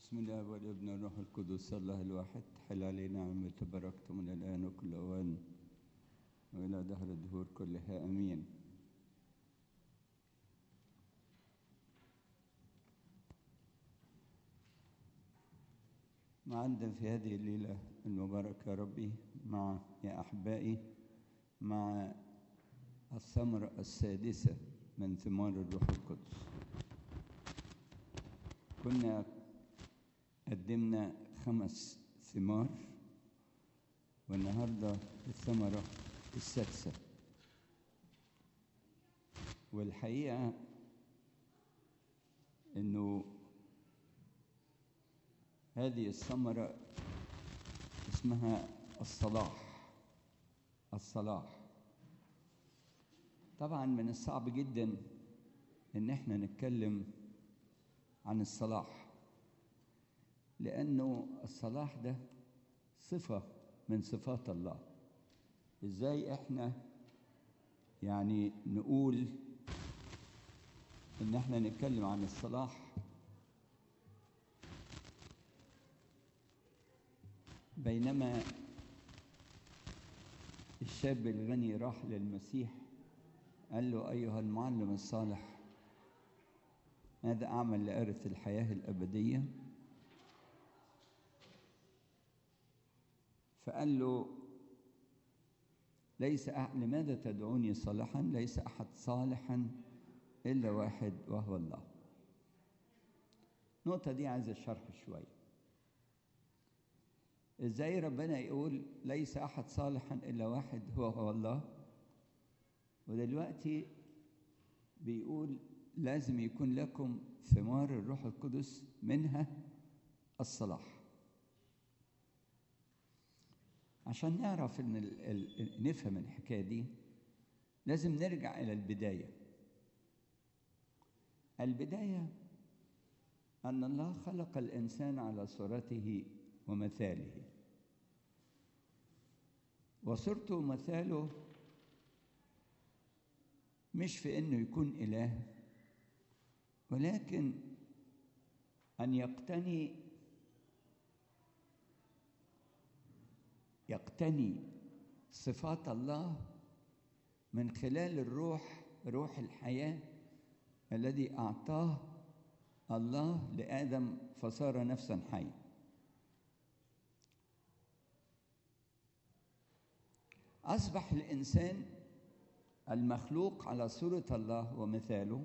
بسم الله والابن والروح القدس الله الواحد حل علينا عم تباركتم من الآن وكل أوان وإلى دهر الدهور كلها أمين ما عندنا في هذه الليلة المباركة يا ربي مع يا أحبائي مع الثمرة السادسة من ثمار الروح القدس كنا قدمنا خمس ثمار والنهاردة الثمرة السادسة والحقيقة إنه هذه الثمرة اسمها الصلاح الصلاح طبعا من الصعب جدا ان احنا نتكلم عن الصلاح لانه الصلاح ده صفه من صفات الله ازاي احنا يعني نقول ان احنا نتكلم عن الصلاح بينما الشاب الغني راح للمسيح قال له أيها المعلم الصالح ماذا أعمل لأرث الحياة الأبدية فقال له ليس أح... لماذا تدعوني صالحا ليس أحد صالحا إلا واحد وهو الله النقطة دي عايزة شرح شوية ازاي ربنا يقول ليس احد صالحا الا واحد هو هو الله ودلوقتي بيقول لازم يكون لكم ثمار الروح القدس منها الصلاح عشان نعرف ان ال ال نفهم الحكايه دي لازم نرجع الى البدايه البدايه ان الله خلق الانسان على صورته ومثاله وصرت مثاله مش في انه يكون اله ولكن ان يقتني يقتني صفات الله من خلال الروح روح الحياه الذي اعطاه الله لادم فصار نفسا حيا أصبح الإنسان المخلوق على صورة الله ومثاله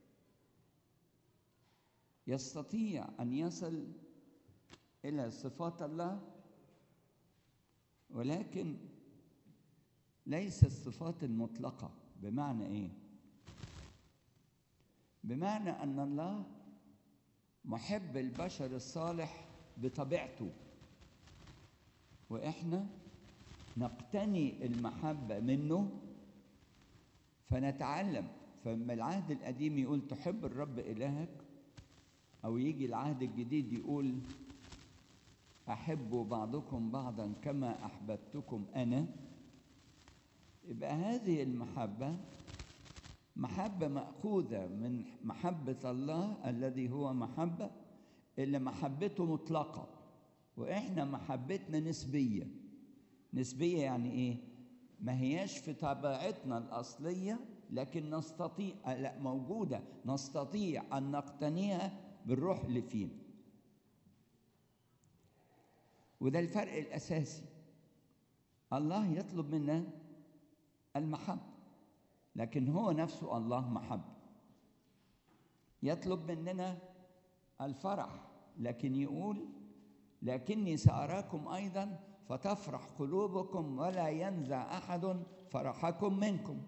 يستطيع أن يصل إلى صفات الله ولكن ليس الصفات المطلقة بمعنى إيه؟ بمعنى أن الله محب البشر الصالح بطبيعته وإحنا نقتني المحبة منه فنتعلم فلما العهد القديم يقول تحب الرب إلهك أو يجي العهد الجديد يقول أحبوا بعضكم بعضا كما أحببتكم أنا يبقى هذه المحبة محبة مأخوذة من محبة الله الذي هو محبة اللي محبته مطلقة وإحنا محبتنا نسبية نسبية يعني إيه؟ ما هياش في طبيعتنا الأصلية لكن نستطيع لا موجودة نستطيع أن نقتنيها بالروح اللي فينا وده الفرق الأساسي الله يطلب منا المحبة لكن هو نفسه الله محبة يطلب مننا الفرح لكن يقول لكني سأراكم أيضا فتفرح قلوبكم ولا ينزع احد فرحكم منكم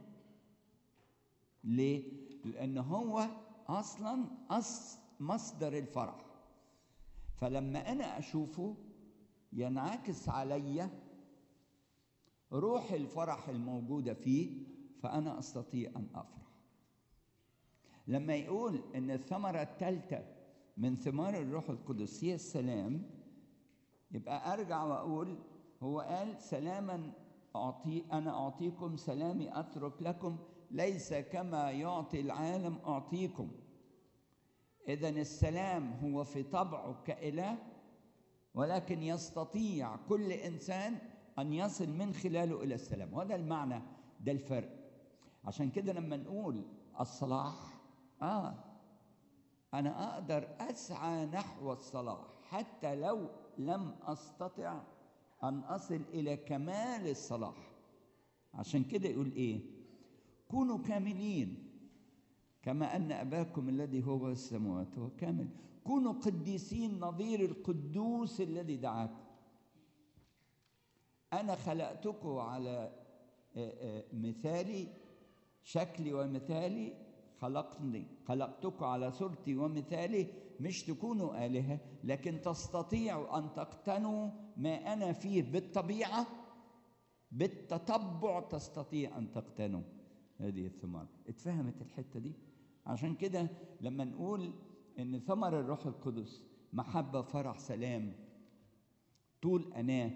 ليه لان هو اصلا أص مصدر الفرح فلما انا اشوفه ينعكس علي روح الفرح الموجوده فيه فانا استطيع ان افرح لما يقول ان الثمره الثالثه من ثمار الروح القدس هي السلام يبقى ارجع واقول هو قال سلاما اعطي انا اعطيكم سلامي اترك لكم ليس كما يعطي العالم اعطيكم اذا السلام هو في طبعه كاله ولكن يستطيع كل انسان ان يصل من خلاله الى السلام وهذا المعنى ده الفرق عشان كده لما نقول الصلاح اه انا اقدر اسعى نحو الصلاح حتى لو لم استطع ان اصل الى كمال الصلاح عشان كده يقول ايه كونوا كاملين كما ان اباكم الذي هو في السماوات هو كامل كونوا قديسين نظير القدوس الذي دعاكم انا خلقتكم على مثالي شكلي ومثالي خلقني خلقتكم على صورتي ومثالي مش تكونوا آلهة لكن تستطيعوا أن تقتنوا ما أنا فيه بالطبيعة بالتتبع تستطيع أن تقتنوا هذه الثمار اتفهمت الحتة دي عشان كده لما نقول ان ثمر الروح القدس محبة فرح سلام طول أناة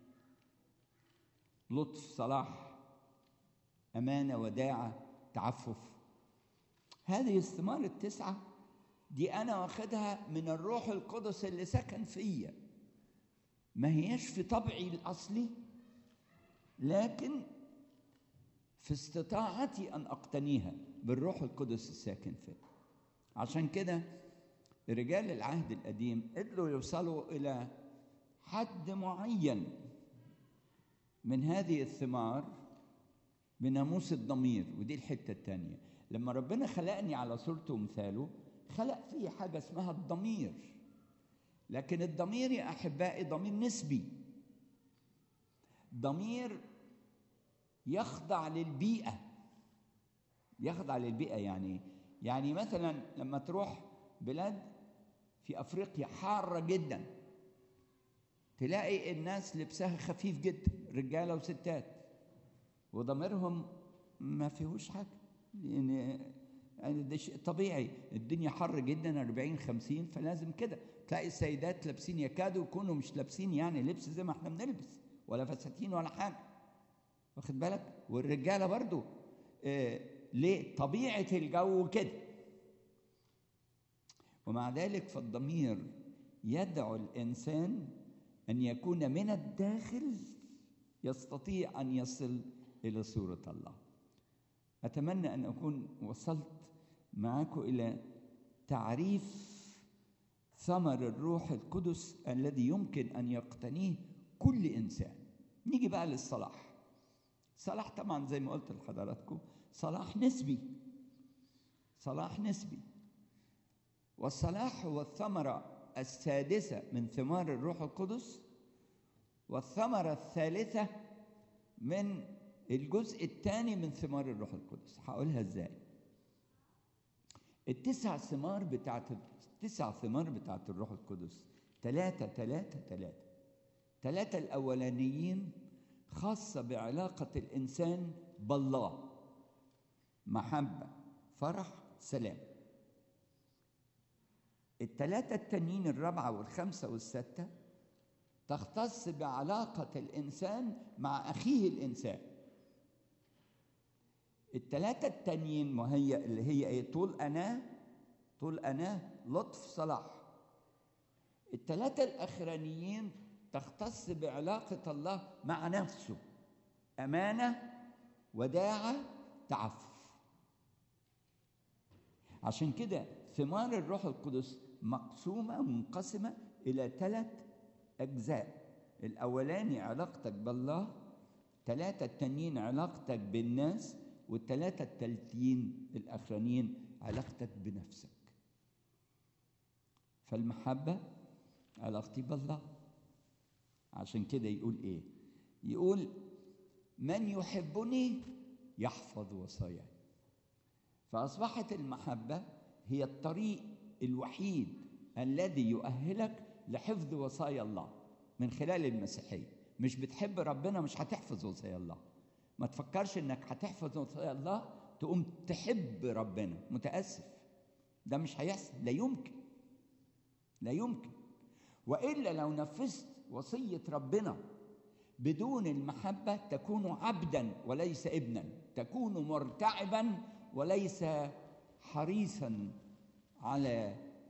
لطف صلاح أمانة وداعة تعفف هذه الثمار التسعة دي أنا واخدها من الروح القدس اللي سكن فيا ما هياش في طبعي الأصلي لكن في استطاعتي أن أقتنيها بالروح القدس الساكن فيا عشان كده رجال العهد القديم قدروا يوصلوا إلى حد معين من هذه الثمار بناموس الضمير ودي الحتة التانية لما ربنا خلقني على صورته ومثاله خلق فيه حاجة اسمها الضمير لكن الضمير يا أحبائي ضمير نسبي ضمير يخضع للبيئة يخضع للبيئة يعني يعني مثلا لما تروح بلاد في أفريقيا حارة جدا تلاقي الناس لبسها خفيف جدا رجالة وستات وضميرهم ما فيهوش حاجة يعني يعني ده شيء طبيعي الدنيا حر جدا 40 50 فلازم كده تلاقي السيدات لابسين يكادوا يكونوا مش لابسين يعني لبس زي ما احنا بنلبس ولا فساتين ولا حاجه واخد بالك والرجاله برضو آه ليه طبيعه الجو كده ومع ذلك فالضمير يدعو الانسان ان يكون من الداخل يستطيع ان يصل الى صوره الله اتمنى ان اكون وصلت معكم الى تعريف ثمر الروح القدس الذي يمكن ان يقتنيه كل انسان نيجي بقى للصلاح صلاح طبعا زي ما قلت لحضراتكم صلاح نسبي صلاح نسبي والصلاح هو الثمره السادسه من ثمار الروح القدس والثمره الثالثه من الجزء الثاني من ثمار الروح القدس هقولها ازاي التسع ثمار بتاعت التسع ثمار بتاعت الروح القدس ثلاثة ثلاثة ثلاثة ثلاثة الأولانيين خاصة بعلاقة الإنسان بالله محبة فرح سلام الثلاثة التانيين الرابعة والخمسة والستة تختص بعلاقة الإنسان مع أخيه الإنسان الثلاثة التانيين وهي اللي هي ايه طول أناه طول أناه لطف صلاح الثلاثة الأخرانيين تختص بعلاقة الله مع نفسه أمانة وداعة تعفف عشان كده ثمار الروح القدس مقسومة منقسمة إلى ثلاث أجزاء الأولاني علاقتك بالله ثلاثة التانيين علاقتك بالناس والثلاثة التالتين الأخرانيين علاقتك بنفسك فالمحبة علاقتي بالله عشان كده يقول إيه يقول من يحبني يحفظ وصاياي فأصبحت المحبة هي الطريق الوحيد الذي يؤهلك لحفظ وصايا الله من خلال المسيحية مش بتحب ربنا مش هتحفظ وصايا الله ما تفكرش انك هتحفظ وصايا الله تقوم تحب ربنا متاسف ده مش هيحصل لا يمكن لا يمكن والا لو نفذت وصيه ربنا بدون المحبه تكون عبدا وليس ابنا تكون مرتعبا وليس حريصا على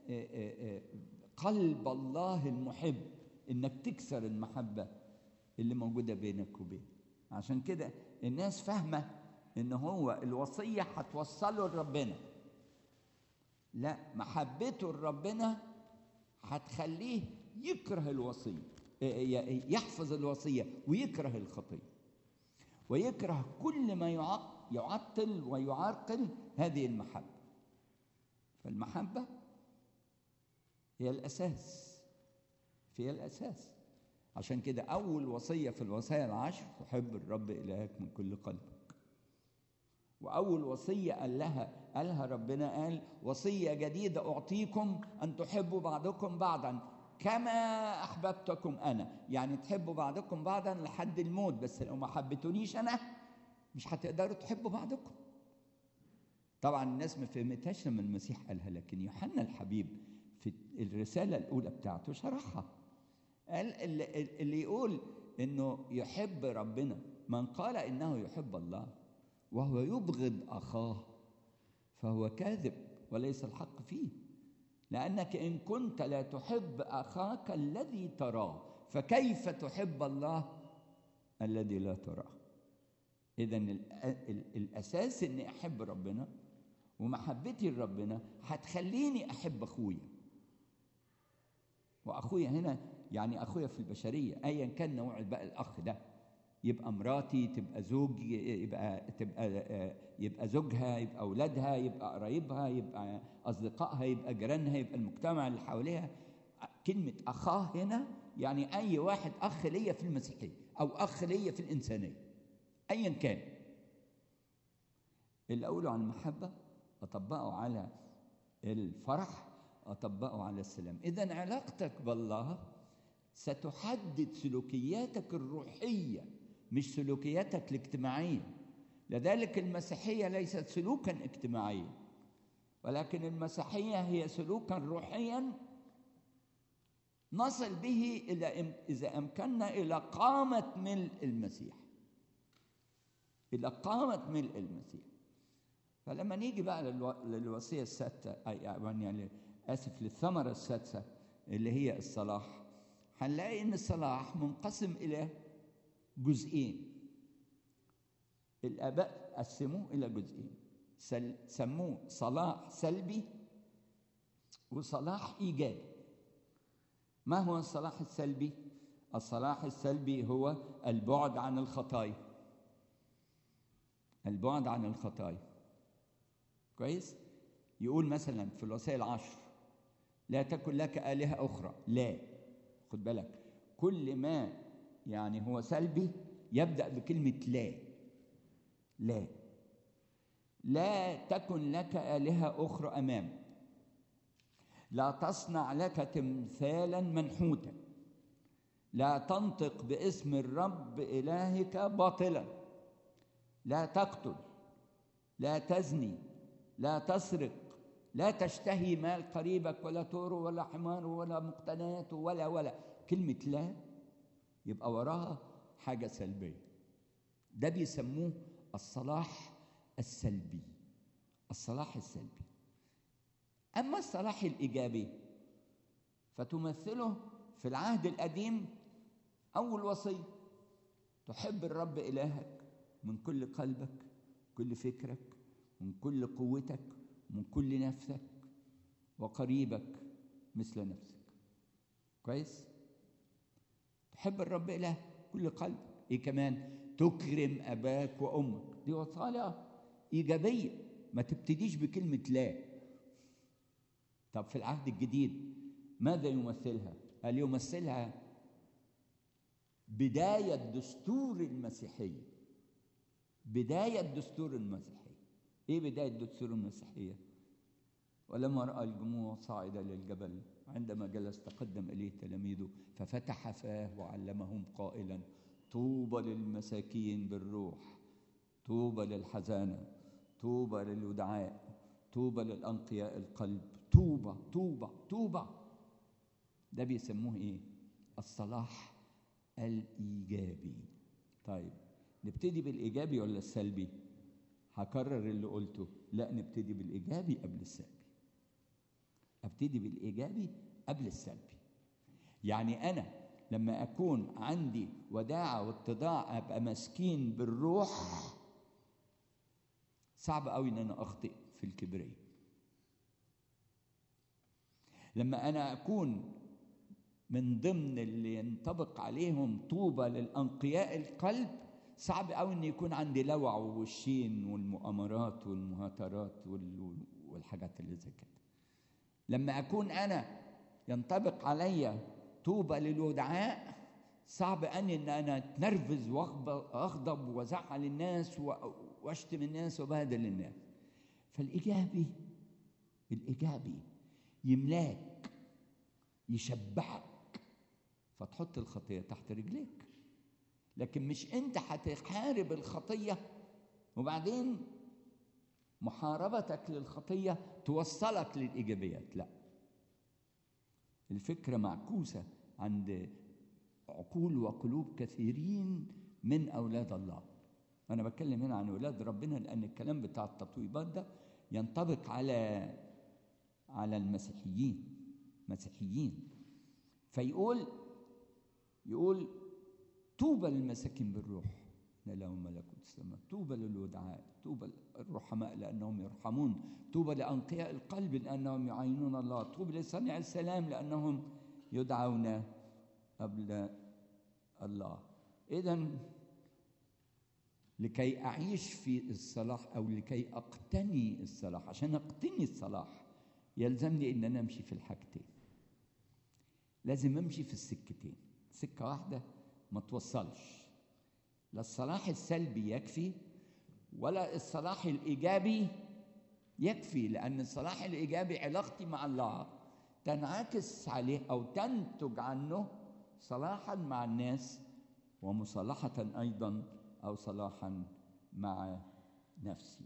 آه، آه، آه، قلب الله المحب انك تكسر المحبه اللي موجوده بينك وبينه عشان كده الناس فاهمه ان هو الوصيه هتوصله لربنا لا محبته لربنا هتخليه يكره الوصيه ي- يحفظ الوصيه ويكره الخطيه ويكره كل ما يع- يعطل ويعرقل هذه المحبه فالمحبه هي الاساس هي الاساس عشان كده اول وصيه في الوصايا العشر تحب الرب الهك من كل قلبك واول وصيه قال لها قالها ربنا قال وصيه جديده اعطيكم ان تحبوا بعضكم بعضا كما احببتكم انا يعني تحبوا بعضكم بعضا لحد الموت بس لو ما حبيتونيش انا مش هتقدروا تحبوا بعضكم طبعا الناس ما فهمتهاش لما المسيح قالها لكن يوحنا الحبيب في الرساله الاولى بتاعته شرحها قال اللي, اللي يقول انه يحب ربنا من قال انه يحب الله وهو يبغض اخاه فهو كاذب وليس الحق فيه لانك ان كنت لا تحب اخاك الذي تراه فكيف تحب الله الذي لا تراه اذا الاساس اني احب ربنا ومحبتي لربنا هتخليني احب اخويا واخويا هنا يعني اخويا في البشريه ايا كان نوع بقى الاخ ده يبقى مراتي تبقى زوج يبقى تبقى يبقى زوجها يبقى اولادها يبقى قرايبها يبقى اصدقائها يبقى جيرانها يبقى المجتمع اللي حواليها كلمه اخاه هنا يعني اي واحد اخ ليا في المسيحيه او اخ ليا في الانسانيه ايا كان اللي اقوله عن المحبه اطبقه على الفرح اطبقه على السلام اذا علاقتك بالله ستحدد سلوكياتك الروحيه مش سلوكياتك الاجتماعيه لذلك المسيحيه ليست سلوكا اجتماعيا ولكن المسيحيه هي سلوكا روحيا نصل به الى اذا امكننا الى قامه ملء المسيح الى قامه ملء المسيح فلما نيجي بقى للوصيه السادسه يعني اسف للثمره السادسه اللي هي الصلاح هنلاقي ان الصلاح منقسم الى جزئين الاباء قسموه الى جزئين سموه صلاح سلبي وصلاح ايجابي ما هو الصلاح السلبي الصلاح السلبي هو البعد عن الخطايا البعد عن الخطايا كويس يقول مثلا في الوصايا العشر لا تكن لك آلهة أخرى لا خد بالك كل ما يعني هو سلبي يبدأ بكلمة لا لا لا تكن لك آلهة أخرى أمامك لا تصنع لك تمثالا منحوتا لا تنطق باسم الرب إلهك باطلا لا تقتل لا تزني لا تسرق لا تشتهي مال قريبك ولا طور ولا حمار ولا مقتنيات ولا ولا كلمة لا يبقى وراها حاجة سلبية ده بيسموه الصلاح السلبي الصلاح السلبي أما الصلاح الإيجابي فتمثله في العهد القديم أول وصية تحب الرب إلهك من كل قلبك كل فكرك من كل قوتك من كل نفسك وقريبك مثل نفسك كويس تحب الرب إله كل قلب إيه كمان تكرم أباك وأمك دي وصايا إيجابية ما تبتديش بكلمة لا طب في العهد الجديد ماذا يمثلها قال يمثلها بداية دستور المسيحية بداية دستور المسيحية ايه بداية دستور المسيحية ولما رأى الجموع صاعدا للجبل عندما جلس تقدم إليه تلاميذه ففتح فاه وعلمهم قائلا طوبى للمساكين بالروح طوبى للحزانة طوبى للودعاء طوبى للأنقياء القلب طوبى طوبى طوبى ده بيسموه ايه الصلاح الإيجابي طيب نبتدي بالإيجابي ولا السلبي هكرر اللي قلته لا نبتدي بالإيجابي قبل السلبي ابتدي بالايجابي قبل السلبي يعني انا لما اكون عندي وداعه واتضاع ابقى مسكين بالروح صعب قوي ان انا اخطئ في الكبرياء لما انا اكون من ضمن اللي ينطبق عليهم طوبى للانقياء القلب صعب قوي ان يكون عندي لوع والشين والمؤامرات والمهاترات والحاجات اللي زي كده لما اكون انا ينطبق عليا طوبى للودعاء صعب اني ان انا اتنرفز واغضب وازعل الناس واشتم الناس وبهدل الناس فالايجابي الايجابي يملاك يشبعك فتحط الخطيه تحت رجليك لكن مش انت هتحارب الخطيه وبعدين محاربتك للخطيه توصلك للايجابيات لا الفكره معكوسه عند عقول وقلوب كثيرين من اولاد الله انا بتكلم هنا عن اولاد ربنا لان الكلام بتاع التطويبات ده ينطبق على على المسيحيين مسيحيين فيقول يقول طوبى للمساكين بالروح لهم ملكوت السماء طوبى للودعاء طوبى الرحماء لانهم يرحمون طوبى لانقياء القلب لانهم يعينون الله طوبى لصانع السلام لانهم يدعون قبل الله اذا لكي اعيش في الصلاح او لكي اقتني الصلاح عشان اقتني الصلاح يلزمني ان انا امشي في الحاجتين لازم امشي في السكتين سكه واحده ما توصلش لا الصلاح السلبي يكفي ولا الصلاح الايجابي يكفي لان الصلاح الايجابي علاقتي مع الله تنعكس عليه او تنتج عنه صلاحا مع الناس ومصالحه ايضا او صلاحا مع نفسي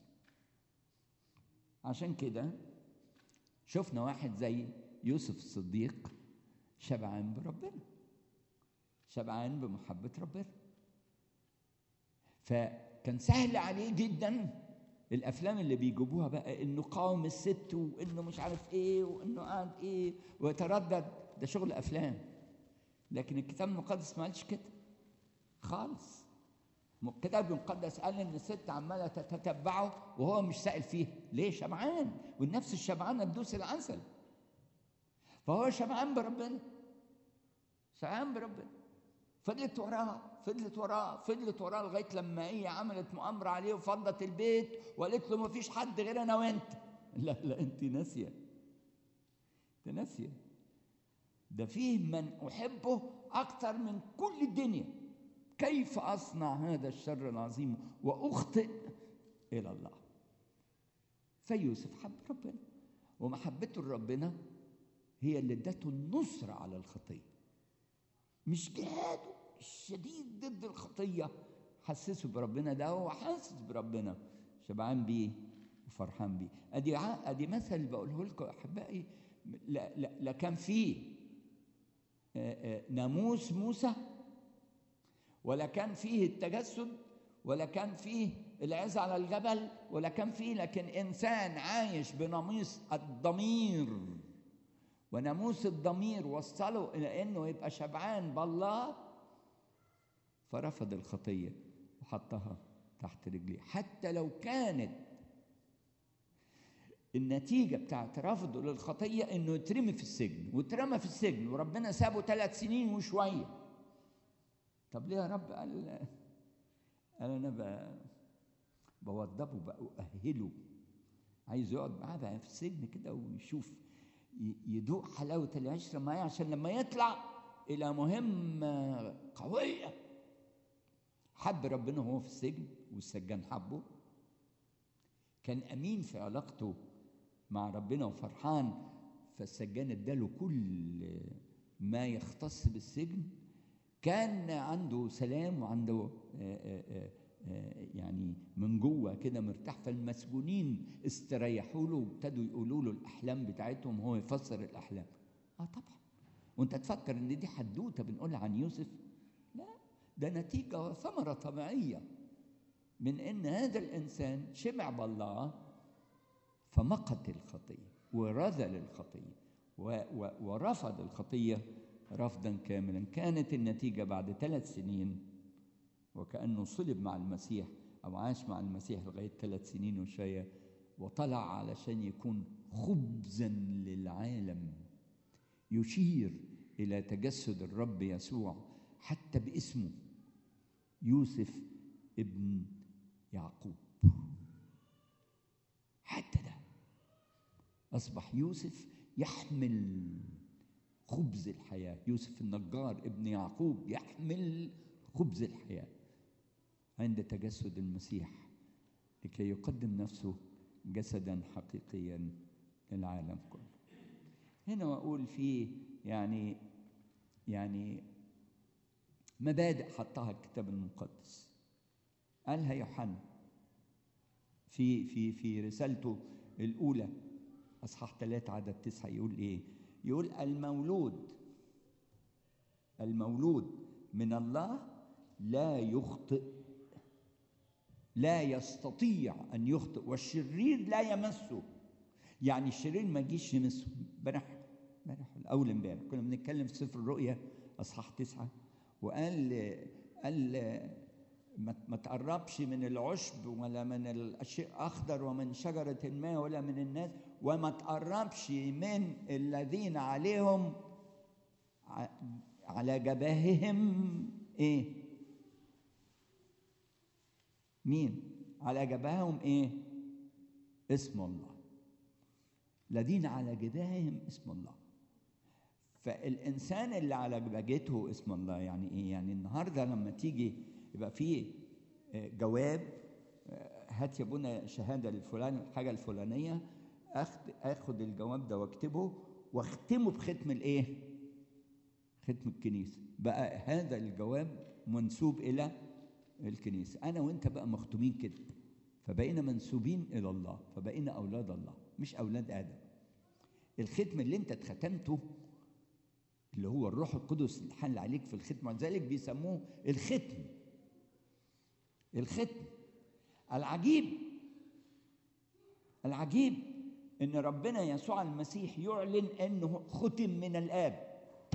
عشان كده شفنا واحد زي يوسف الصديق شبعان بربنا شبعان بمحبة ربنا فكان سهل عليه جدا الافلام اللي بيجيبوها بقى انه قاوم الست وانه مش عارف ايه وانه قاعد ايه ويتردد ده شغل افلام لكن الكتاب المقدس ما قالش كده خالص الكتاب المقدس قال ان الست عماله تتتبعه وهو مش سائل فيه ليه شبعان والنفس الشبعانه تدوس العسل فهو شبعان بربنا شبعان بربنا فضلت وراه فضلت وراه فضلت وراه لغايه لما هي عملت مؤامره عليه وفضت البيت وقالت له ما فيش حد غير انا وانت لا لا انت ناسيه انت ناسيه ده فيه من احبه اكتر من كل الدنيا كيف اصنع هذا الشر العظيم واخطئ الى الله فيوسف حب ربنا ومحبته لربنا هي اللي ادته النصره على الخطيه مش جهاده الشديد ضد الخطيه حسسه بربنا ده هو حاسس بربنا شبعان بيه وفرحان بيه ادي ادي مثل بقوله لكم احبائي لا, لا, لا كان فيه ناموس موسى ولا كان فيه التجسد ولا كان فيه العزة على الجبل ولا كان فيه لكن إنسان عايش بناموس الضمير وناموس الضمير وصله إلى إنه يبقى شبعان بالله فرفض الخطية وحطها تحت رجليه حتى لو كانت النتيجة بتاعت رفضه للخطية إنه يترمي في السجن واترمى في السجن وربنا سابه ثلاث سنين وشوية طب ليه يا رب قال قال انا ب... بوضبه بأهله عايز يقعد معاه بقى في السجن كده ويشوف يدوق حلاوة العشرة معاه عشان لما يطلع إلى مهمة قوية حب ربنا وهو في السجن والسجان حبه كان أمين في علاقته مع ربنا وفرحان فالسجان اداله كل ما يختص بالسجن كان عنده سلام وعنده آآ آآ آآ يعني من جوه كده مرتاح فالمسجونين استريحوا له وابتدوا يقولوا له الاحلام بتاعتهم هو يفسر الاحلام اه طبعا وانت تفكر ان دي حدوته بنقولها عن يوسف لا ده نتيجه وثمره طبيعيه من ان هذا الانسان شبع بالله فمقت الخطيه ورذل الخطيه و و ورفض الخطية رفضا كاملا كانت النتيجة بعد ثلاث سنين وكأنه صلب مع المسيح أو عاش مع المسيح لغاية ثلاث سنين وشوية وطلع علشان يكون خبزا للعالم يشير إلى تجسد الرب يسوع حتى باسمه يوسف ابن يعقوب حتى ده أصبح يوسف يحمل خبز الحياة يوسف النجار ابن يعقوب يحمل خبز الحياة عند تجسد المسيح لكي يقدم نفسه جسدا حقيقيا للعالم كله هنا واقول في يعني يعني مبادئ حطها الكتاب المقدس قالها يوحنا في في في رسالته الاولى اصحاح ثلاثة عدد تسعة يقول ايه يقول المولود المولود من الله لا يخطئ لا يستطيع ان يخطئ والشرير لا يمسه يعني الشرير ما يجيش يمسه امبارح امبارح اول امبارح كنا بنتكلم في سفر الرؤيا اصحاح تسعة وقال قال ما تقربش من العشب ولا من الشيء اخضر ومن شجره ما ولا من الناس وما تقربش من الذين عليهم على جباههم ايه مين على جباههم ايه اسم الله الذين على جباههم اسم الله فالانسان اللي على جبهته اسم الله يعني ايه يعني النهارده لما تيجي يبقى فيه جواب هات يا ابونا شهاده الفلان الحاجه الفلانيه اخد اخد الجواب ده واكتبه واختمه بختم الايه؟ ختم الكنيسه بقى هذا الجواب منسوب الى الكنيسه انا وانت بقى مختومين كده فبقينا منسوبين الى الله فبقينا اولاد الله مش اولاد ادم الختم اللي انت اتختمته اللي هو الروح القدس اللي حل عليك في الختم ولذلك بيسموه الختم الختم العجيب العجيب ان ربنا يسوع المسيح يعلن انه ختم من الاب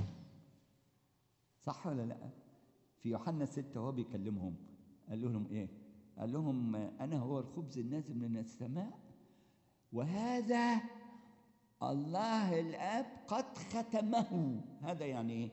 صح ولا لا في يوحنا ستة وهو بيكلمهم قال لهم ايه قال لهم انا هو الخبز النازل من السماء وهذا الله الاب قد ختمه هذا يعني ايه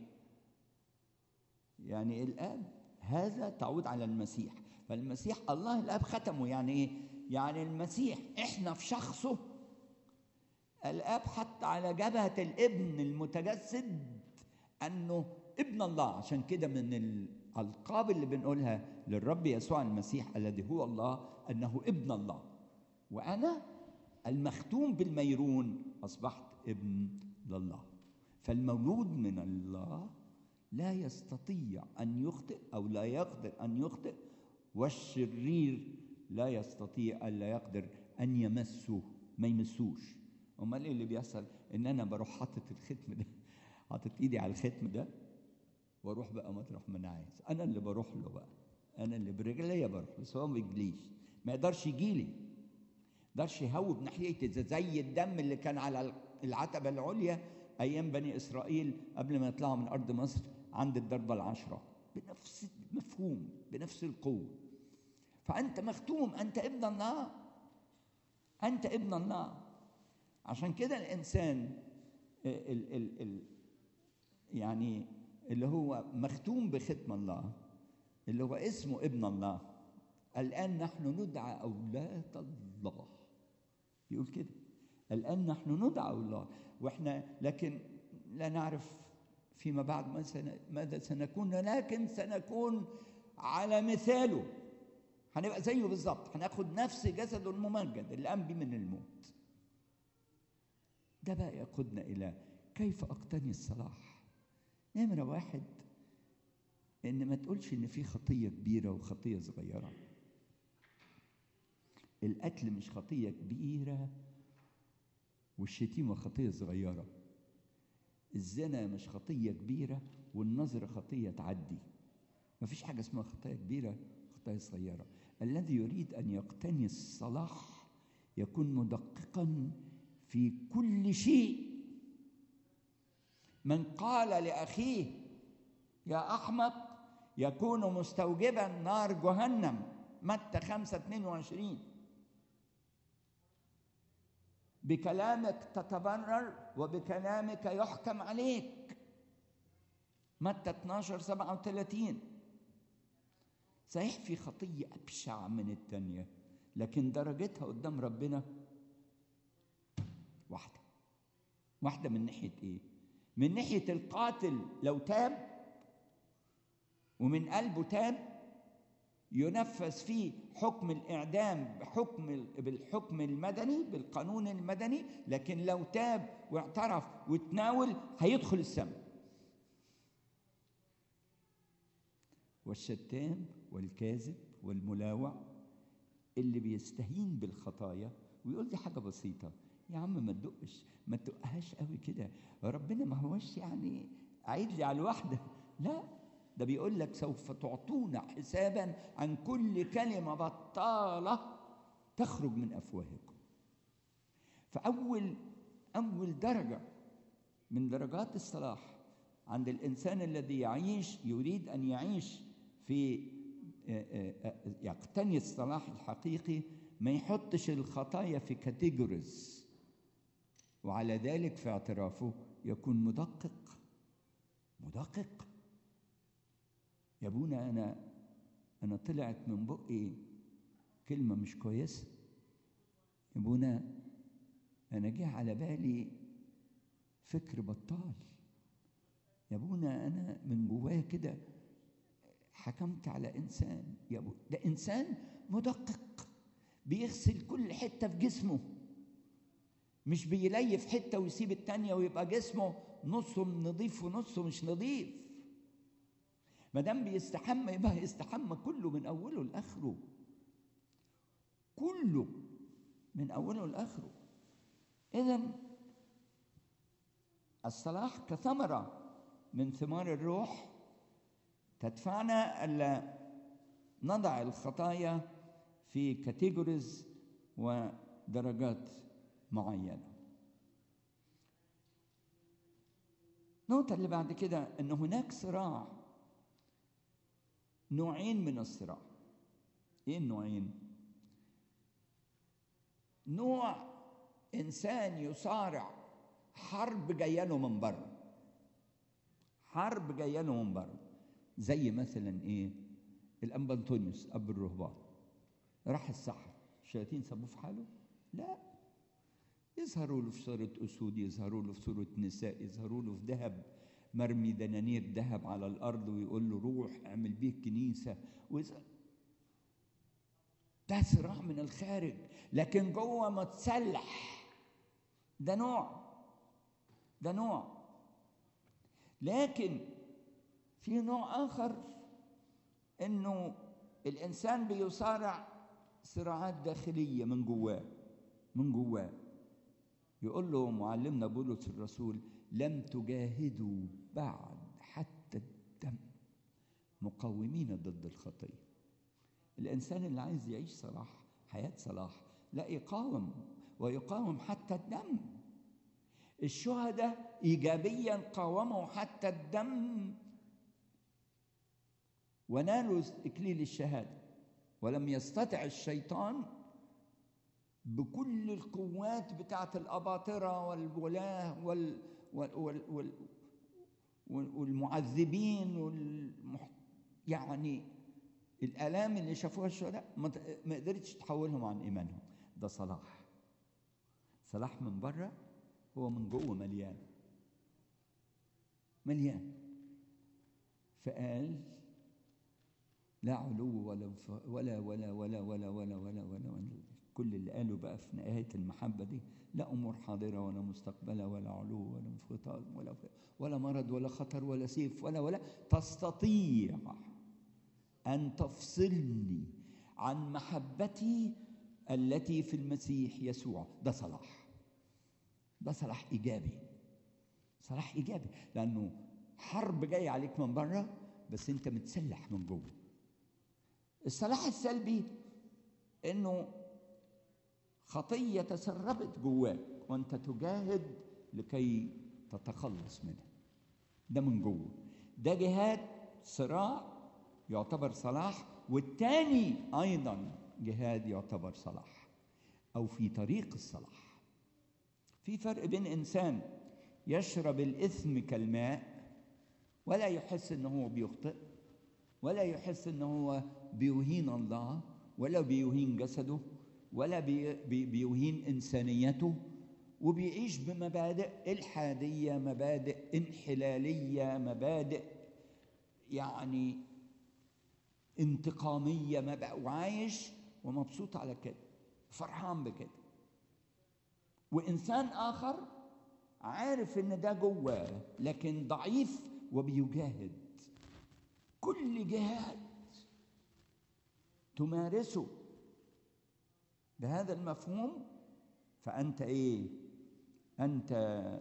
يعني الاب هذا تعود على المسيح فالمسيح الله الاب ختمه يعني ايه يعني المسيح احنا في شخصه الاب حط على جبهه الابن المتجسد انه ابن الله عشان كده من الالقاب اللي بنقولها للرب يسوع المسيح الذي هو الله انه ابن الله وانا المختوم بالميرون اصبحت ابن لله فالمولود من الله لا يستطيع ان يخطئ او لا يقدر ان يخطئ والشرير لا يستطيع الا يقدر ان يمسه ما يمسوش امال ايه اللي بيحصل ان انا بروح حاطط الختم ده حاطط ايدي على الختم ده واروح بقى مطرح ما انا عايز انا اللي بروح له بقى انا اللي برجليا بروح بس هو ما بيجليش ما يقدرش يجي لي يقدرش يهوب ناحيتي زي الدم اللي كان على العتبه العليا ايام بني اسرائيل قبل ما يطلعوا من ارض مصر عند الضربه العشره بنفس المفهوم بنفس القوه فانت مختوم انت ابن الله انت ابن الله عشان كده الانسان ال ال ال يعني اللي هو مختوم بختم الله اللي هو اسمه ابن الله الآن نحن ندعى أولاد الله يقول كده الآن نحن ندعى الله وإحنا لكن لا نعرف فيما بعد ماذا سنكون لكن سنكون على مثاله هنبقى زيه بالظبط هناخد نفس جسده الممجد اللي قام بيه من الموت ده بقى يقودنا إلى كيف أقتني الصلاح نمرة واحد إن ما تقولش إن في خطية كبيرة وخطية صغيرة القتل مش خطية كبيرة والشتيمة خطية صغيرة الزنا مش خطية كبيرة والنظر خطية تعدي مفيش حاجة اسمها خطية كبيرة خطية صغيرة الذي يريد أن يقتني الصلاح يكون مدققا في كل شيء من قال لاخيه يا احمق يكون مستوجبا نار جهنم متى 5 22 بكلامك تتبرر وبكلامك يحكم عليك متى 12 37 صحيح في خطية أبشع من التانية لكن درجتها قدام ربنا واحدة واحدة من ناحية إيه؟ من ناحية القاتل لو تاب ومن قلبه تاب ينفذ فيه حكم الإعدام بحكم بالحكم المدني بالقانون المدني لكن لو تاب واعترف وتناول هيدخل السماء والشتام والكاذب والملاوع اللي بيستهين بالخطايا ويقول دي حاجة بسيطة يا عم ما تدقش ما تدقهاش قوي كده ربنا ما هوش يعني عيد لي على الواحدة لا ده بيقول لك سوف تعطون حسابا عن كل كلمة بطالة تخرج من أفواهكم فأول أول درجة من درجات الصلاح عند الإنسان الذي يعيش يريد أن يعيش في يقتني الصلاح الحقيقي ما يحطش الخطايا في كاتيجوريز وعلى ذلك في اعترافه يكون مدقق مدقق يا ابونا انا انا طلعت من بقي كلمه مش كويسه يا ابونا انا جه على بالي فكر بطال يا ابونا انا من جوايا كده حكمت على انسان يا ابو ده انسان مدقق بيغسل كل حته في جسمه مش بيليف حته ويسيب التانيه ويبقى جسمه نصه نظيف ونصه مش نظيف ما دام بيستحمى يبقى يستحمى كله من اوله لاخره كله من اوله لاخره اذا الصلاح كثمره من ثمار الروح تدفعنا الا نضع الخطايا في كاتيجوريز ودرجات معينه النقطة اللي بعد كده أن هناك صراع نوعين من الصراع ايه النوعين نوع انسان يصارع حرب جايه له من بره حرب جايه له من بره زي مثلا ايه الانبا انطونيوس اب الرهبان راح الصحراء الشياطين سابوه في حاله لا يظهروا له في صورة أسود يظهروا له في صورة نساء يظهروا له في ذهب مرمي دنانير ذهب على الارض ويقول له روح اعمل بيه كنيسه وإذا ده صراع من الخارج لكن جوه متسلح ده نوع ده نوع لكن في نوع اخر انه الانسان بيصارع صراعات داخليه من جواه من جواه يقول له معلمنا بولس الرسول لم تجاهدوا بعد حتى الدم مقاومين ضد الخطيه الانسان اللي عايز يعيش صلاح حياه صلاح لا يقاوم ويقاوم حتى الدم الشهداء ايجابيا قاوموا حتى الدم ونالوا اكليل الشهاده ولم يستطع الشيطان بكل القوات بتاعه الاباطره والولاه وال وال وال وال والمعذبين والمح... يعني الالام اللي شافوها الشهداء ما قدرتش تحولهم عن ايمانهم ده صلاح صلاح من بره هو من جوه مليان مليان فقال لا علو ولا ولا ولا ولا ولا ولا ولا ولا, ولا كل اللي قاله بقى في نهاية المحبة دي لا أمور حاضرة ولا مستقبلة ولا علو ولا انفطار ولا ولا مرض ولا خطر ولا سيف ولا ولا تستطيع أن تفصلني عن محبتي التي في المسيح يسوع ده صلاح ده صلاح إيجابي صلاح إيجابي لأنه حرب جاية عليك من بره بس أنت متسلح من جوه الصلاح السلبي انه خطيه تسربت جواك وانت تجاهد لكي تتخلص منها ده من جوه ده جهاد صراع يعتبر صلاح والتاني ايضا جهاد يعتبر صلاح او في طريق الصلاح في فرق بين انسان يشرب الاثم كالماء ولا يحس انه هو بيخطئ ولا يحس انه هو بيهين الله ولا بيهين جسده ولا بي بي بيهين انسانيته وبيعيش بمبادئ الحاديه مبادئ انحلاليه مبادئ يعني انتقاميه مبادئ وعايش ومبسوط على كده فرحان بكده وانسان اخر عارف ان ده جواه لكن ضعيف وبيجاهد كل جهاد تمارسه بهذا المفهوم فانت ايه انت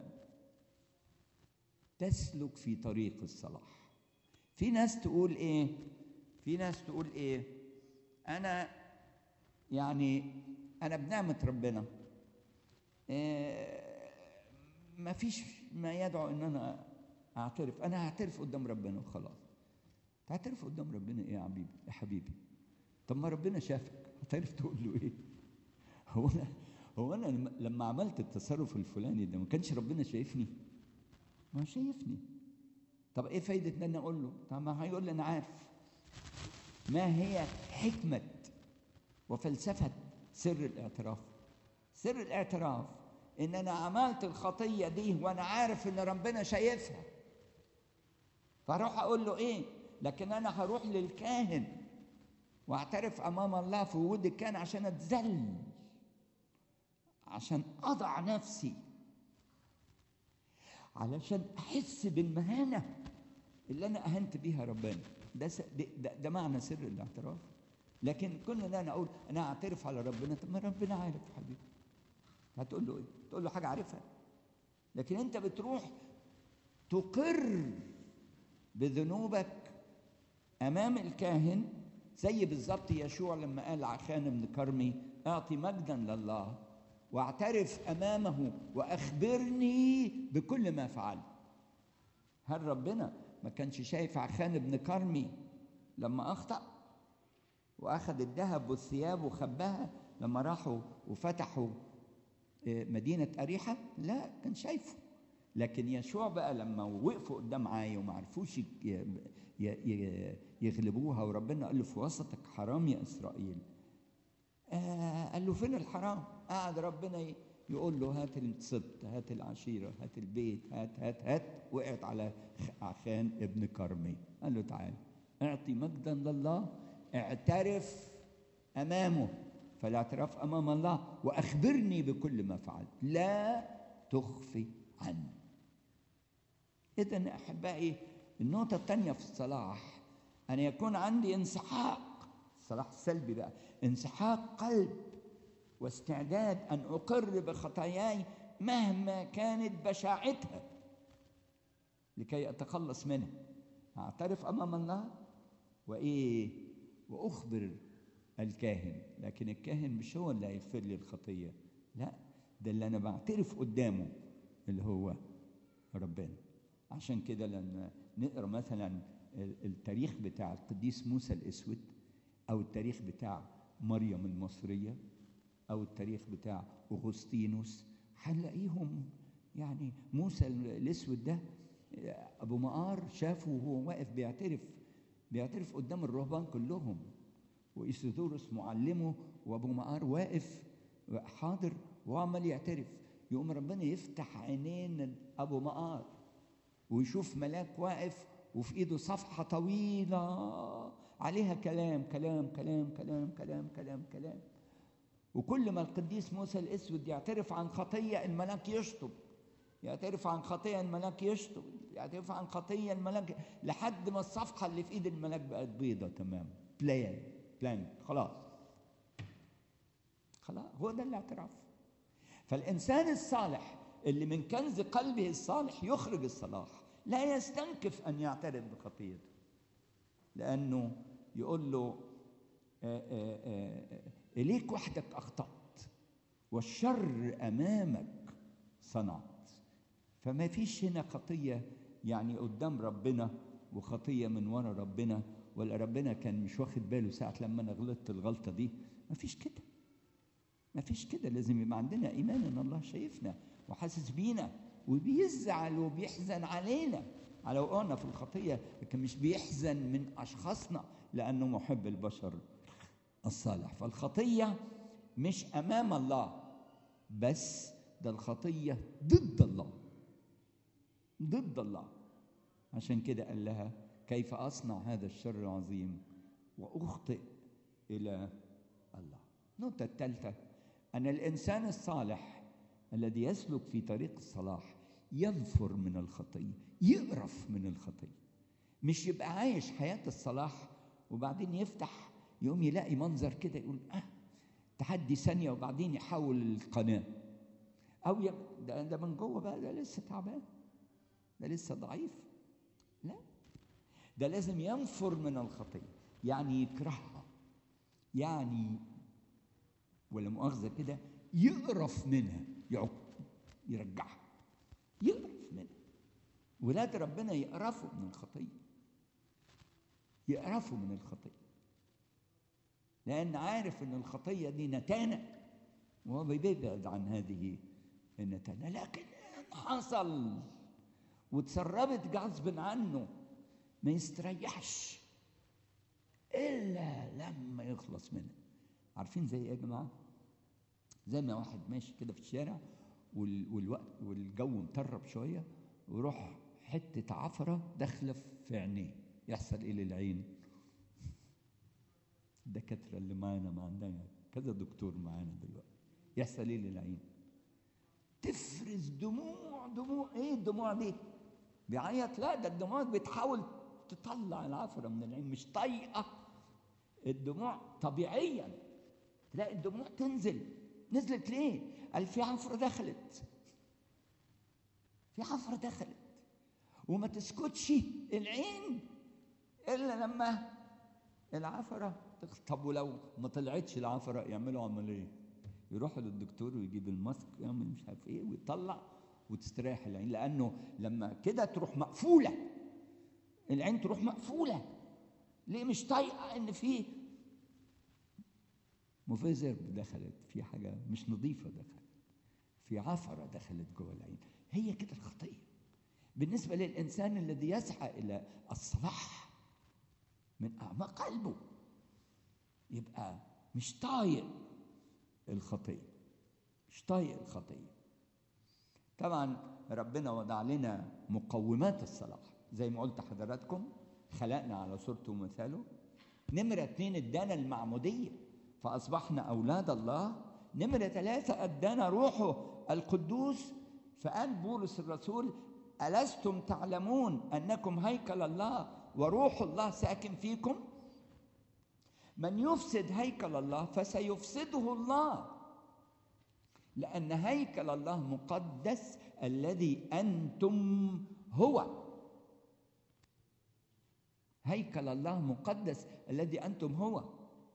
تسلك في طريق الصلاح في ناس تقول ايه في ناس تقول ايه انا يعني انا بنعمه ربنا إيه ما فيش ما يدعو ان انا اعترف انا هعترف قدام ربنا وخلاص تعترف قدام ربنا ايه يا حبيبي يا حبيبي طب ما ربنا شافك هتعرف تقول له ايه هو انا هو انا لما عملت التصرف الفلاني ده ما كانش ربنا شايفني ما شايفني طب ايه فايده ان انا اقول له طب ما هيقول لي انا عارف ما هي حكمه وفلسفه سر الاعتراف سر الاعتراف ان انا عملت الخطيه دي وانا عارف ان ربنا شايفها فاروح اقول له ايه لكن انا هروح للكاهن واعترف امام الله في وجود الكاهن عشان اتذل عشان اضع نفسي علشان احس بالمهانه اللي انا اهنت بيها ربنا ده س... ده, ده معنى سر الاعتراف لكن كل ان انا اقول انا اعترف على ربنا طب ما ربنا عارف حبيبي هتقول له ايه تقول له حاجه عارفها لكن انت بتروح تقر بذنوبك امام الكاهن زي بالظبط يشوع لما قال عخان بن كرمي اعطي مجدا لله واعترف امامه واخبرني بكل ما فعلت هل ربنا ما كانش شايف عخان بن كرمي لما اخطا واخذ الذهب والثياب وخباها لما راحوا وفتحوا مدينه اريحه لا كان شايفه لكن يشوع بقى لما وقفوا قدام عاي وما عرفوش يغلبوها وربنا قال له في وسطك حرام يا اسرائيل آه قال له فين الحرام قعد ربنا يقول له هات السبط هات العشيره هات البيت هات هات هات وقعت على عخان ابن كرمي قال له تعال اعطي مجدا لله اعترف امامه فالاعتراف امام الله واخبرني بكل ما فعلت لا تخفي عني اذا احبائي النقطه الثانيه في الصلاح ان يكون عندي انسحاق الصلاح السلبي بقى انسحاق قلب واستعداد ان اقر بخطاياي مهما كانت بشاعتها لكي اتخلص منها اعترف امام الله وايه واخبر الكاهن لكن الكاهن مش هو اللي هيغفر لي الخطيه لا ده اللي انا بعترف قدامه اللي هو ربنا عشان كده لما نقرا مثلا التاريخ بتاع القديس موسى الاسود او التاريخ بتاع مريم المصريه او التاريخ بتاع اغسطينوس هنلاقيهم يعني موسى الاسود ده ابو مقار شافه وهو واقف بيعترف بيعترف قدام الرهبان كلهم وإيسيدوروس معلمه وابو مقار واقف حاضر وعمال يعترف يقوم ربنا يفتح عينين ابو مقار ويشوف ملاك واقف وفي ايده صفحه طويله عليها كلام كلام كلام كلام كلام كلام كلام وكل ما القديس موسى الاسود يعترف عن خطيه الملاك يشطب يعترف عن خطيه الملاك يشطب يعترف عن خطيه الملاك لحد ما الصفحه اللي في ايد الملاك بقت بيضه تمام بلان بلان خلاص خلاص هو ده الاعتراف فالانسان الصالح اللي من كنز قلبه الصالح يخرج الصلاح لا يستنكف ان يعترف بخطيته لانه يقول له آآ آآ اليك وحدك اخطات والشر امامك صنعت فما فيش هنا خطيه يعني قدام ربنا وخطيه من ورا ربنا ولا ربنا كان مش واخد باله ساعه لما انا غلطت الغلطه دي مفيش كده مفيش كده لازم يبقى عندنا ايمان ان الله شايفنا وحاسس بينا وبيزعل وبيحزن علينا على وقعنا في الخطيه لكن مش بيحزن من اشخاصنا لانه محب البشر الصالح فالخطيه مش امام الله بس ده الخطيه ضد الله ضد الله عشان كده قال لها كيف اصنع هذا الشر العظيم واخطئ الى الله النقطه الثالثه ان الانسان الصالح الذي يسلك في طريق الصلاح ينفر من الخطيه يقرف من الخطيه مش يبقى عايش حياه الصلاح وبعدين يفتح يقوم يلاقي منظر كده يقول اه تحدي ثانيه وبعدين يحول القناه او يب... ده, ده من جوه بقى ده لسه تعبان ده لسه ضعيف لا ده لازم ينفر من الخطيه يعني يكرهها يعني ولا مؤاخذه كده يقرف منها يعق يرجعها يقرف منها ولاد ربنا يقرفوا من الخطيه يقرفوا من الخطيه لان عارف ان الخطيه دي نتانه وهو بيبعد عن هذه النتانه لكن ان حصل وتسربت غصب عنه ما يستريحش الا لما يخلص منها عارفين زي ايه يا جماعه زي ما واحد ماشي كده في الشارع والوقت والجو مطرب شويه ويروح حته عفره داخله في عينيه يحصل ايه للعين الدكاتره اللي معانا ما عندنا كذا دكتور معانا دلوقتي يحصل ايه للعين تفرز دموع دموع ايه الدموع دي بيعيط لا ده الدموع بتحاول تطلع العفره من العين مش طايقه الدموع طبيعيا تلاقي الدموع تنزل نزلت ليه قال في عفره دخلت في عفره دخلت وما تسكتش العين الا لما العفره طب ولو ما طلعتش العفره يعملوا عمليه يروحوا للدكتور ويجيب الماسك يعمل مش عارف ايه ويطلع وتستريح العين لانه لما كده تروح مقفوله العين تروح مقفوله ليه مش طايقه ان في مفزر دخلت في حاجه مش نظيفه دخلت في عفره دخلت جوه العين هي كده الخطيه بالنسبه للانسان الذي يسعى الى الصلاح من اعماق قلبه يبقى مش طايق الخطيه مش طايق الخطيه طبعا ربنا وضع لنا مقومات الصلاح زي ما قلت حضراتكم خلقنا على صورته ومثاله نمرة اتنين ادانا المعمودية فأصبحنا أولاد الله نمرة ثلاثة ادانا روحه القدوس فقال بولس الرسول ألستم تعلمون أنكم هيكل الله وروح الله ساكن فيكم من يفسد هيكل الله فسيفسده الله لأن هيكل الله مقدس الذي أنتم هو هيكل الله مقدس الذي أنتم هو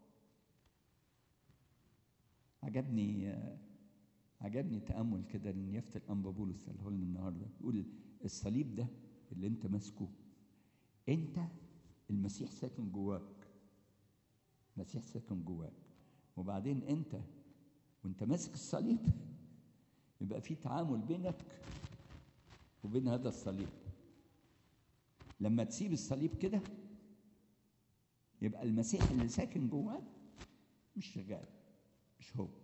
عجبني عجبني تأمل كده لنيافة الأنبا بولس قاله لنا النهارده يقول الصليب ده اللي أنت ماسكه أنت المسيح ساكن جواك المسيح ساكن جواك وبعدين أنت وأنت ماسك الصليب يبقى في تعامل بينك وبين هذا الصليب لما تسيب الصليب كده يبقى المسيح اللي ساكن جواك مش شغال مش هو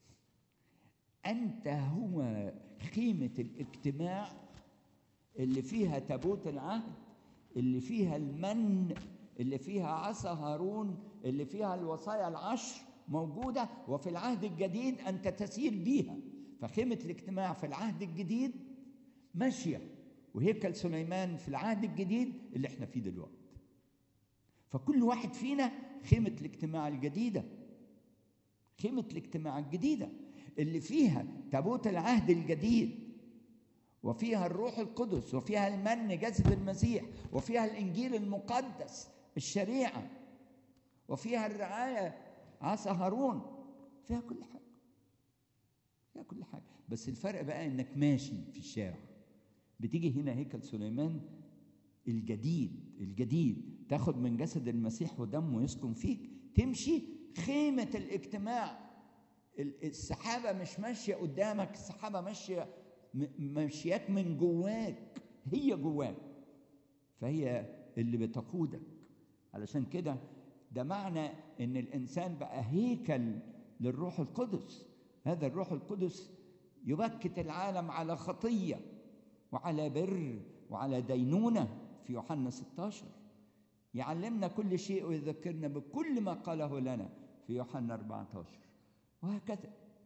انت هو خيمه الاجتماع اللي فيها تابوت العهد اللي فيها المن اللي فيها عصا هارون اللي فيها الوصايا العشر موجوده وفي العهد الجديد انت تسير بيها فخيمه الاجتماع في العهد الجديد ماشيه وهيكل سليمان في العهد الجديد اللي احنا فيه دلوقتي فكل واحد فينا خيمة الاجتماع الجديدة خيمة الاجتماع الجديدة اللي فيها تابوت العهد الجديد وفيها الروح القدس وفيها المن جذب المسيح وفيها الإنجيل المقدس الشريعة وفيها الرعاية عصا هارون فيها كل حاجة فيها كل حاجة بس الفرق بقى إنك ماشي في الشارع بتيجي هنا هيكل سليمان الجديد الجديد تاخد من جسد المسيح ودمه يسكن فيك تمشي خيمة الاجتماع السحابة مش ماشية قدامك السحابة ماشية ماشياك من جواك هي جواك فهي اللي بتقودك علشان كده ده معنى ان الانسان بقى هيكل للروح القدس هذا الروح القدس يبكت العالم على خطيه وعلى بر وعلى دينونه في يوحنا 16 يعلمنا كل شيء ويذكرنا بكل ما قاله لنا في يوحنا 14 وهكذا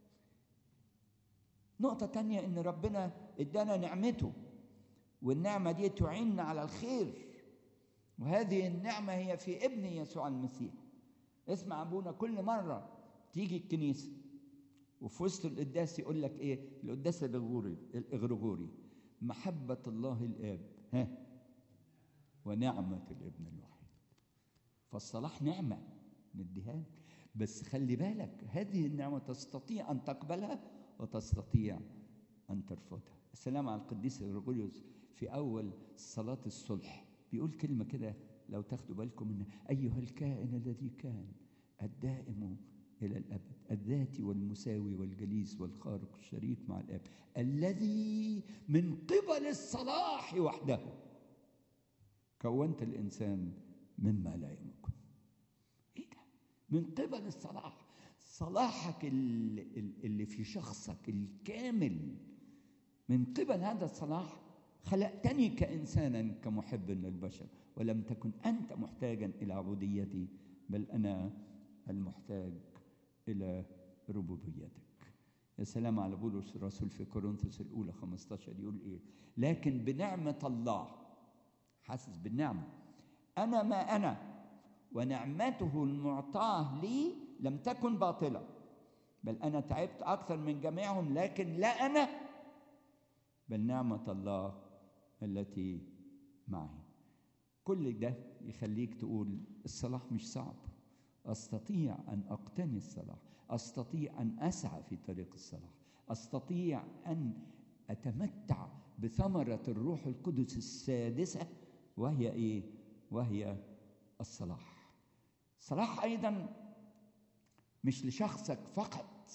نقطة تانية إن ربنا إدانا نعمته والنعمة دي تعيننا على الخير وهذه النعمة هي في ابن يسوع المسيح اسمع أبونا كل مرة تيجي الكنيسة وفي وسط القداس يقول لك إيه القداس الإغريغوري الإغريغوري محبة الله الآب ها ونعمة الابن الوحيد فالصلاح نعمة نديها بس خلي بالك هذه النعمة تستطيع أن تقبلها وتستطيع أن ترفضها السلام على القديس غريغوريوس في أول صلاة الصلح بيقول كلمة كده لو تاخدوا بالكم منها أيها الكائن الذي كان الدائم إلى الأبد الذاتي والمساوي والجليس والخارق الشريك مع الآب الذي من قبل الصلاح وحده كونت الإنسان مما لا يمكن إيه ده؟ من قبل الصلاح صلاحك اللي في شخصك الكامل من قبل هذا الصلاح خلقتني كإنسانا كمحب للبشر ولم تكن أنت محتاجا إلى عبوديتي بل أنا المحتاج إلى ربوبيتك يا سلام على بولس الرسول في كورنثوس الأولى 15 يقول إيه لكن بنعمة الله حاسس بالنعمة أنا ما أنا ونعمته المعطاة لي لم تكن باطلة بل أنا تعبت أكثر من جميعهم لكن لا أنا بل نعمة الله التي معي كل ده يخليك تقول الصلاح مش صعب استطيع ان اقتني الصلاح استطيع ان اسعى في طريق الصلاح استطيع ان اتمتع بثمره الروح القدس السادسه وهي ايه وهي الصلاح الصلاح ايضا مش لشخصك فقط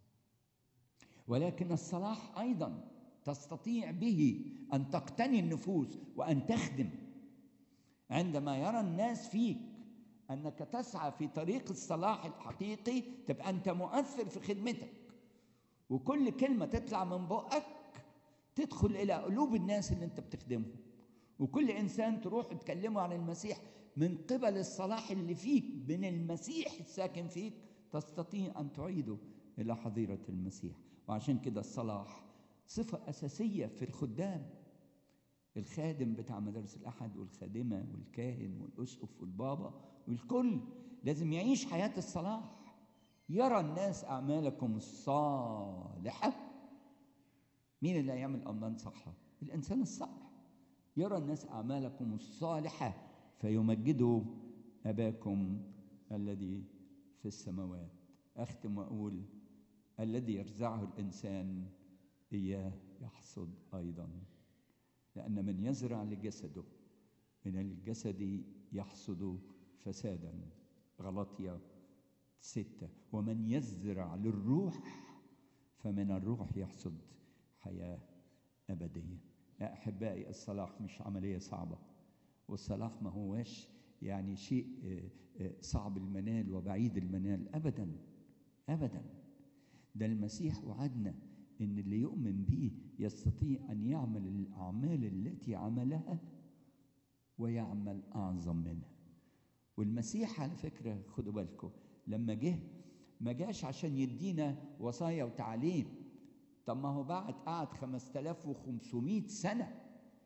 ولكن الصلاح ايضا تستطيع به ان تقتني النفوس وان تخدم عندما يرى الناس فيك انك تسعى في طريق الصلاح الحقيقي تبقى انت مؤثر في خدمتك وكل كلمه تطلع من بقك تدخل الى قلوب الناس اللي انت بتخدمهم وكل انسان تروح تكلمه عن المسيح من قبل الصلاح اللي فيك من المسيح الساكن فيك تستطيع ان تعيده الى حظيره المسيح وعشان كده الصلاح صفه اساسيه في الخدام الخادم بتاع مدارس الأحد والخادمة والكاهن والأسقف والبابا والكل لازم يعيش حياة الصلاح يرى الناس أعمالكم الصالحة مين اللي هيعمل أعمال صالحة؟ الإنسان الصالح يرى الناس أعمالكم الصالحة فيمجدوا أباكم الذي في السماوات أختم وأقول الذي يرزعه الإنسان إياه يحصد أيضاً لأن من يزرع لجسده من الجسد يحصد فسادا غلطية ستة ومن يزرع للروح فمن الروح يحصد حياة أبدية يا أحبائي الصلاح مش عملية صعبة والصلاح ما هوش يعني شيء صعب المنال وبعيد المنال أبدا أبدا ده المسيح وعدنا ان اللي يؤمن به يستطيع ان يعمل الاعمال التي عملها ويعمل اعظم منها والمسيح على فكره خدوا بالكم لما جه ما جاش عشان يدينا وصايا وتعليم طب ما هو بعد قعد 5500 سنه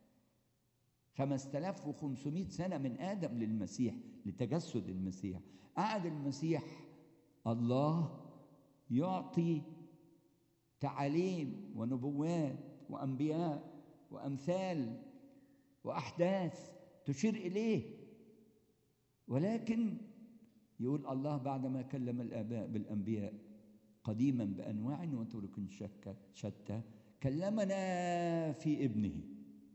5500 سنه من ادم للمسيح لتجسد المسيح قعد المسيح الله يعطي تعاليم ونبوات وانبياء وامثال واحداث تشير اليه ولكن يقول الله بعدما كلم الاباء بالانبياء قديما بانواع وطرق شتى كلمنا في ابنه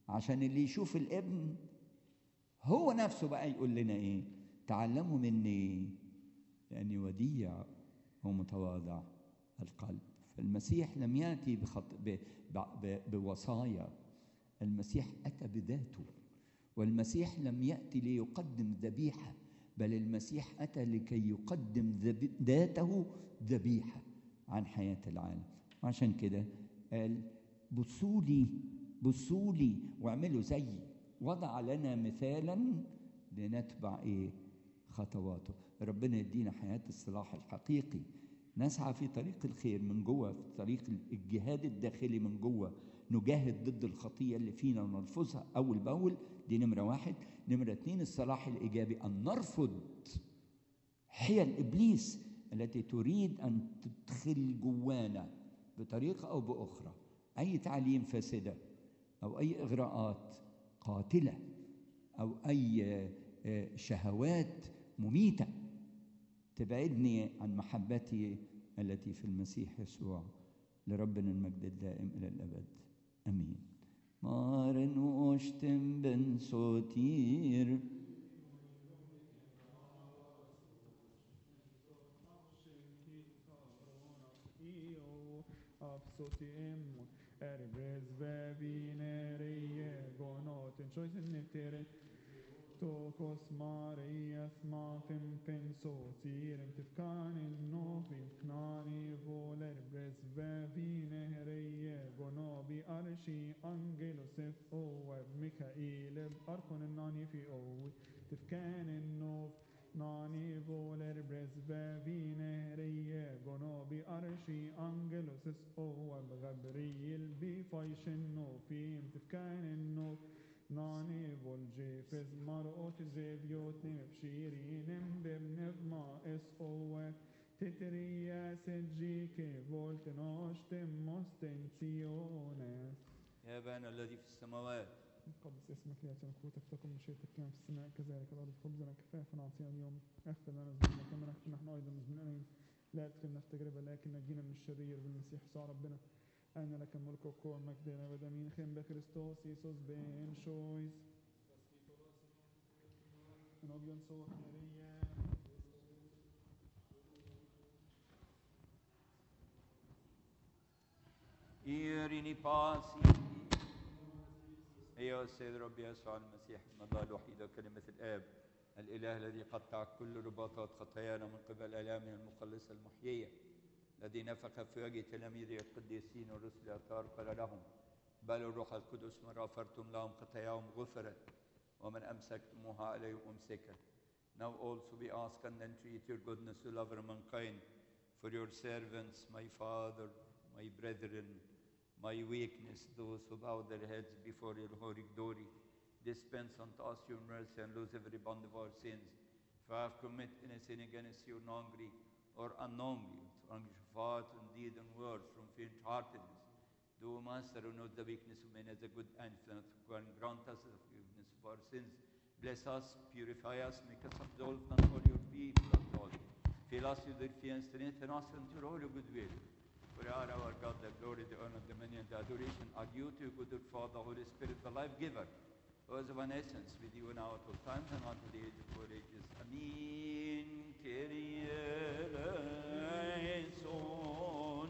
عشان اللي يشوف الابن هو نفسه بقى يقول لنا ايه تعلموا مني لاني وديع ومتواضع القلب فالمسيح لم ياتي بخط... ب... ب... ب... بوصايا المسيح اتى بذاته والمسيح لم ياتي ليقدم ذبيحه بل المسيح اتى لكي يقدم ذب... ذاته ذبيحه عن حياه العالم وعشان كده قال بصوا لي بصوا لي واعملوا زيي وضع لنا مثالا لنتبع ايه خطواته ربنا يدينا حياه الصلاح الحقيقي نسعى في طريق الخير من جوه في طريق الجهاد الداخلي من جوه نجاهد ضد الخطية اللي فينا ونرفضها أول بأول دي نمرة واحد نمرة اتنين الصلاح الإيجابي أن نرفض حيل إبليس التي تريد أن تدخل جوانا بطريقة أو بأخرى أي تعليم فاسدة أو أي إغراءات قاتلة أو أي شهوات مميتة تبعدني عن محبتي التي في المسيح يسوع لربنا المجد الدائم إلى الأبد أمين مارن واشتم بن صوتير Absotim erbres vevinerie gonoten choisen neftere Tokos Marias mafim pensotirem tifkan in novim knani voler bres vevine hereie gonobi arshi angelos ef oev Mikael arkon nani fi owi tifkan in nov nani voler bres vevine hereie gonobi arshi angelos es oev Gabriel bi faishin novim tifkan in nov ناني بولجي فز مرقوت زيفيوت نفشيرين ببنف ما اس اوه تتري يا سجي كي فولت نوشت مستنسيونس يا أبانا الذي في السماوات قدس اسمك ليأتي ملكوتك تكن مشيئتك كما في السماء كذلك الأرض خبزنا كفافا أعطينا اليوم اغفر لنا ذنوبنا كما نغفر نحن أيضا مذنبين لا تدخلنا في تجربة لكن نجينا من الشرير بالمسيح يسوع ربنا أن لك الملك والقوة والمجد إلى أبد آمين خيم بكريستوس يسوس بين شويس نوبيون صوت مريم إيريني باسي أيها السيد ربي يسوع المسيح ابن الله الوحيد وكلمة الآب الإله الذي قطع كل رباطات خطايانا من قبل آلامه المخلصة المحيية الذي نفخ في وجه تلاميذه القديسين والرسل الأطهار قال لهم بل الروح القدس من غفرتم لهم خطاياهم غفرت ومن أمسكتموها عليهم أمسكت Now also we ask and entreat your goodness to love mankind for your servants, my Father, my brethren, my weakness, those who bow their heads before your holy glory. Dispense unto us your mercy and lose every bond of our sins. If I have committed any sin against you knowingly or unknowingly, from thought and deed and word, from faint-heartedness, do, Master, who knows the weakness of men as a good influence, and grant us the forgiveness of our sins. Bless us, purify us, make us absolved and all your people of God. Fill us with your fear and strengthen us unto all your goodwill. For you are our God, the glory, the honor, the dominion, the adoration are due to you, good Father, Holy Spirit, the life giver, who is one essence with you now at all times and unto the age of all ages. Amen. Kyrie eleison.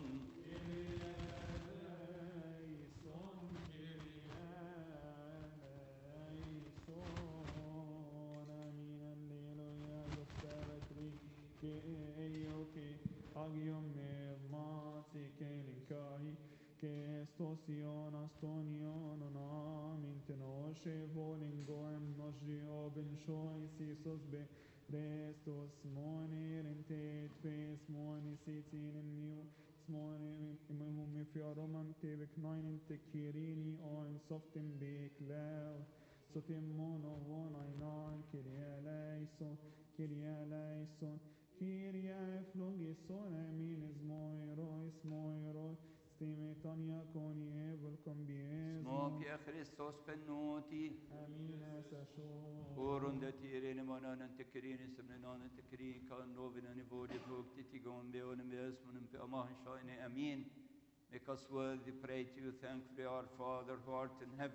Agium me masi kenin kai que stosión astonion amin tenoshe voling goem nosri oben shoi sisos be restos monir in tet fes moni sitin in new smonir imum me fiaroman tebek nine in te kirini on softim be cloud sotim mono one I non kiria leison kiria leison Kyria eflogison aminis moiros moiros stimetania coni evulcum bies Smok ya Christos penoti. amina sasho Orun da tirene manan tekrini semnenan tekrin kan novin ani vodi vlog titigon be onem besmunum pe amah shaine amin. Make us worthy, pray to you, thankfully, our Father who art in heaven.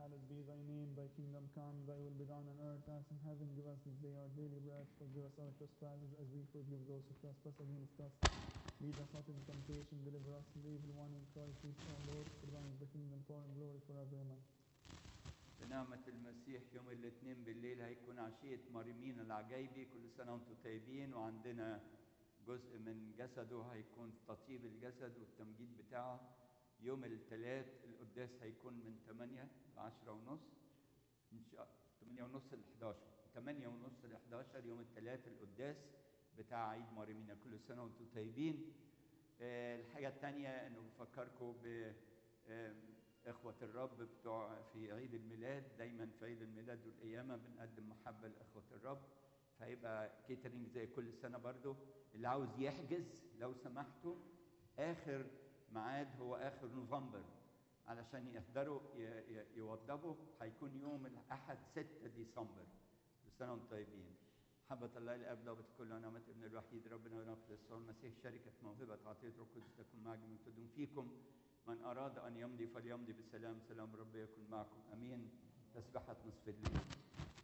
Hallowed be thy name, thy kingdom come, thy will be done on earth as in heaven. Give us this day our daily bread. Forgive us our trespasses as we forgive those who trespass against us. Lead us not into temptation, deliver us from the evil one in Christ Jesus our Lord. For thine is the kingdom, power, and glory forever. Amen. بنعمة المسيح يوم الاثنين بالليل هيكون عشية مريمين العجايبي كل سنة وانتم طيبين وعندنا جزء من جسده هيكون تطيب الجسد والتمجيد بتاعه يوم الثلاث القداس هيكون من 8 ل 10 ونص ان شاء 8 ونص ل 11 8 ونص ل 11 يوم الثلاث القداس بتاع عيد مريمينا كل سنة وانتم طيبين آه، الحاجة الثانية انه بفكركم ب آه، إخوة الرب بتوع في عيد الميلاد دايما في عيد الميلاد والقيامة بنقدم محبة لإخوة الرب فهيبقى كيترينج زي كل سنة برضو اللي عاوز يحجز لو سمحتوا آخر ميعاد هو آخر نوفمبر علشان يقدروا ي- ي- يوضبوا هيكون يوم الأحد 6 ديسمبر كل سنة وانتم طيبين محبة الله الآب ضابط كل ونعمة ابن الوحيد ربنا ونفس يسوع المسيح شركة موهبة عطية روح القدس تكون معكم وتدوم فيكم من أراد أن يمضي فليمضي بسلام سلام رب يكن معكم أمين تسبحة نصف الليل